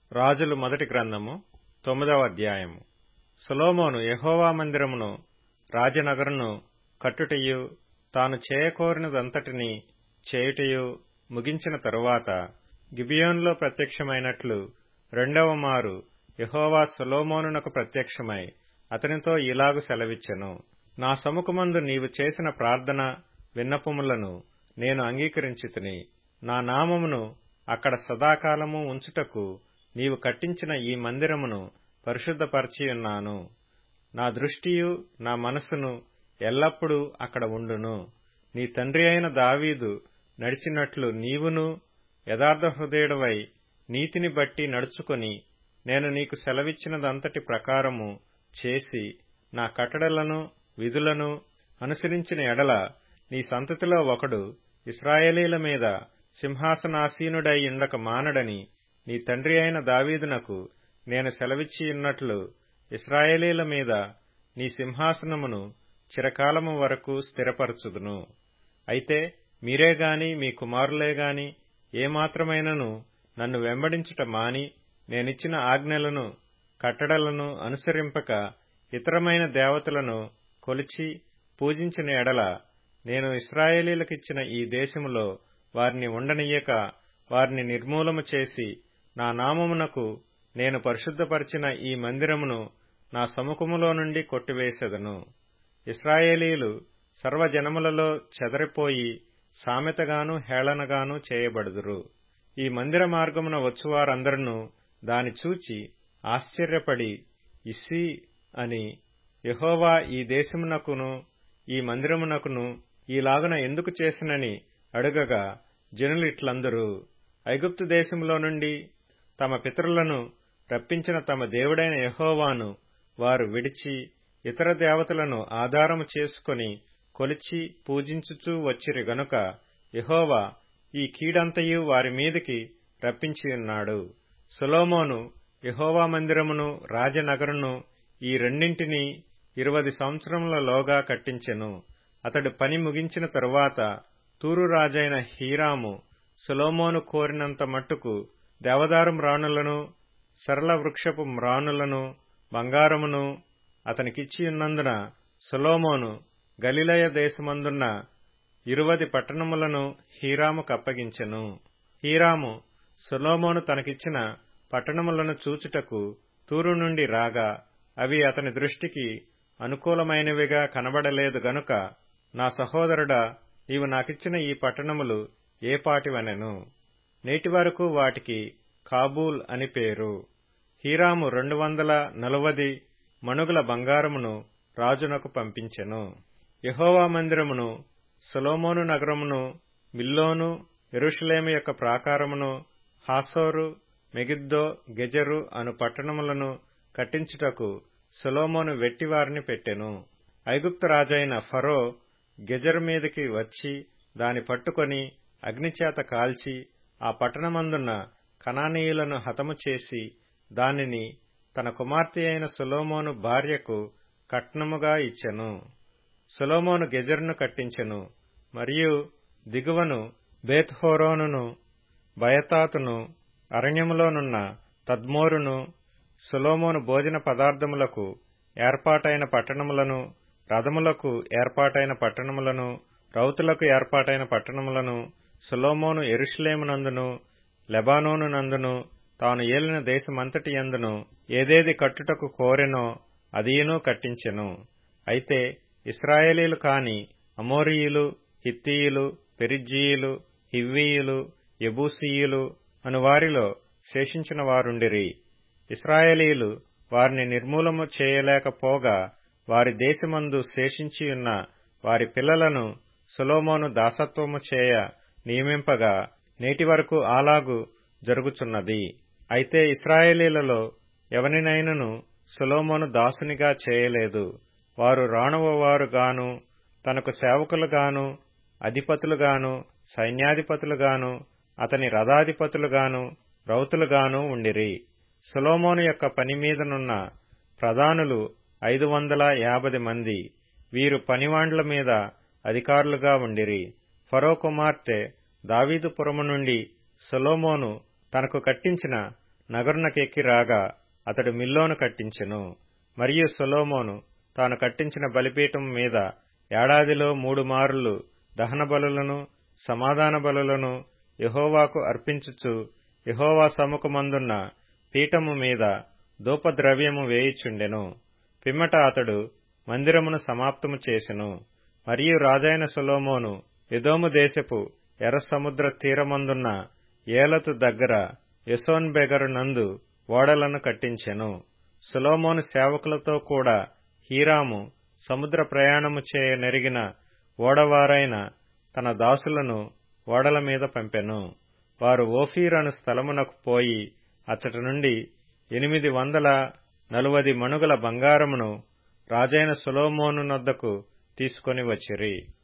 రాజులు మొదటి గ్రంథము తొమ్మిదవ అధ్యాయము సొలొమోను యెహోవా మందిరమును రాజనగరును కట్టుటయు తాను చేయకోరినదంతటిని చేయుటయు ముగించిన తరువాత గిబియోన్లో ప్రత్యక్షమైనట్లు రెండవ మారు యెహోవా సొలొమోనునకు ప్రత్యక్షమై అతనితో ఇలాగు సెలవిచ్చెను నా సముఖమందు నీవు చేసిన ప్రార్థన విన్నపములను నేను అంగీకరించితిని నా నామమును అక్కడ సదాకాలము ఉంచుటకు నీవు కట్టించిన ఈ మందిరమును పరిశుద్ధపరచియున్నాను నా దృష్టియు నా మనసును ఎల్లప్పుడూ అక్కడ ఉండును నీ తండ్రి అయిన దావీదు నడిచినట్లు నీవును యథార్థ హృదయుడవై నీతిని బట్టి నడుచుకొని నేను నీకు సెలవిచ్చినదంతటి ప్రకారము చేసి నా కట్టడలను విధులను అనుసరించిన ఎడల నీ సంతతిలో ఒకడు ఇస్రాయేలీల మీద సింహాసనాసీనుడై ఉండక మానడని నీ తండ్రి అయిన దావీదునకు నేను సెలవిచ్చియున్నట్లు ఇస్రాయేలీల మీద నీ సింహాసనమును చిరకాలము వరకు స్థిరపరచుదును అయితే మీరే గాని మీ కుమారులే గాని ఏమాత్రమైనను నన్ను వెంబడించుట మాని నేనిచ్చిన ఆజ్ఞలను కట్టడలను అనుసరింపక ఇతరమైన దేవతలను కొలిచి పూజించిన ఎడల నేను ఇస్రాయేలీలకిచ్చిన ఈ దేశములో వారిని ఉండనియ్యక వారిని నిర్మూలము చేసి నా నామమునకు నేను పరిశుద్ధపరిచిన ఈ మందిరమును నా సముఖములో నుండి కొట్టివేసెదను ఇస్రాయేలీలు సర్వజనములలో చెదరిపోయి సామెతగాను హేళనగాను చేయబడుదురు ఈ మందిర మార్గమున వచ్చువారందరూ దాని చూచి ఆశ్చర్యపడి ఇస్సీ అని యహోవా ఈ దేశమునకును ఈ మందిరమునకును ఈలాగున ఎందుకు చేసినని అడుగగా జనులిట్లందరూ ఐగుప్తు దేశంలో నుండి తమ పితరులను రప్పించిన తమ దేవుడైన యహోవాను వారు విడిచి ఇతర దేవతలను ఆధారము చేసుకొని కొలిచి పూజించుచూ వచ్చిరి గనుక యహోవా ఈ కీడంతయు వారి మీదికి రప్పించియున్నాడు సొలోమోను యహోవా మందిరమును రాజనగరును ఈ రెండింటినీ ఇరవది సంవత్సరములలోగా కట్టించెను అతడు పని ముగించిన తరువాత తూరు రాజైన హీరాము సొలోమోను కోరినంత మట్టుకు దేవదారు మ్రాణులను సరళ వృక్షపు మ్రాణులను బంగారమును అతనికిచ్చియున్నందున సొలోమోను గలిలయ దేశమందున్న ఇరువది పట్టణములను హీరాము కప్పగించెను హీరాము సొలోమోను తనకిచ్చిన పట్టణములను చూచుటకు తూరు నుండి రాగా అవి అతని దృష్టికి అనుకూలమైనవిగా కనబడలేదు గనుక నా సహోదరుడా నీవు నాకిచ్చిన ఈ పట్టణములు ఏపాటివనెను నేటి వరకు వాటికి కాబూల్ అని పేరు హీరాము రెండు వందల నలువది మణుగుల బంగారమును రాజునకు పంపించెను యహోవా మందిరమును సొలోమోను నగరమును మిల్లోను ఎరుషలేము యొక్క ప్రాకారమును హాసోరు మెగిద్దో గెజరు అను పట్టణములను కట్టించుటకు సొలోమోను వెట్టివారిని పెట్టెను ఐగుప్తు రాజైన ఫరో గెజరు మీదకి వచ్చి దాని పట్టుకొని అగ్నిచేత కాల్చి ఆ పట్టణమందున్న కనానీయులను హతము చేసి దానిని తన కుమార్తె అయిన సొలోమోను భార్యకు కట్నముగా ఇచ్చెను సొలోమోను గెజరును కట్టించెను మరియు దిగువను బేత్హోరోనును బయతాతును అరణ్యములోనున్న తద్మోరును సొలోమోను భోజన పదార్థములకు ఏర్పాటైన పట్టణములను రథములకు ఏర్పాటైన పట్టణములను రౌతులకు ఏర్పాటైన పట్టణములను సొలోమోను ఎరుషులేమునందును లెబానోనునందును తాను ఏలిన దేశమంతటి యందును ఏదేది కట్టుటకు కోరెనో అదియును కట్టించెను అయితే ఇస్రాయేలీలు కాని అమోరీయులు హిత్తీయులు పెరిజ్జీయులు హివ్వీయులు యబూసీయులు అను వారిలో శేషించిన వారుండిరి ఇస్రాయేలీలు వారిని నిర్మూలము చేయలేకపోగా వారి దేశమందు శేషించియున్న వారి పిల్లలను సులోమోను దాసత్వము చేయ నియమింపగా నేటి వరకు అలాగు జరుగుచున్నది అయితే ఇస్రాయేలీలలో ఎవనినైనను సులోమోను దాసునిగా చేయలేదు వారు రాణువవారుగాను తనకు సేవకులుగాను అధిపతులుగాను సైన్యాధిపతులుగాను అతని రథాధిపతులుగాను రౌతులుగాను ఉండిరి సులోమోను యొక్క పని మీదనున్న ప్రధానులు ఐదు వందల యాభై మంది వీరు పనివాండ్ల మీద అధికారులుగా ఉండిరి ఫరో కుమార్తె దావీదుపురము నుండి సొలోమోను తనకు కట్టించిన నగరునకెక్కి రాగా అతడు మిల్లోను కట్టించెను మరియు సొలోమోను తాను కట్టించిన బలిపీఠం మీద ఏడాదిలో మూడు మారులు దహన బలులను సమాధాన బలులను యహోవాకు అర్పించుచు యహోవా సముఖమందున్న పీఠము మీద ధూపద్రవ్యము వేయుచుండెను పిమ్మట అతడు మందిరమును సమాప్తము చేసెను మరియు రాజైన సొలోమోను ఎదోము దేశపు ఎర్ర సముద్ర తీరమందున్న ఏలతు దగ్గర యసోన్ బెగరు నందు ఓడలను కట్టించెను సొలోమోను సేవకులతో కూడా హీరాము సముద్ర ప్రయాణము చేయ నెరిగిన ఓడవారైన తన దాసులను ఓడల మీద పంపెను వారు ఓఫీర్ అను స్థలమునకు పోయి అచ్చటి నుండి ఎనిమిది వందల నలువది మణుగుల బంగారమును రాజైన సొలోమోను నొద్దకు తీసుకొని వచ్చిరి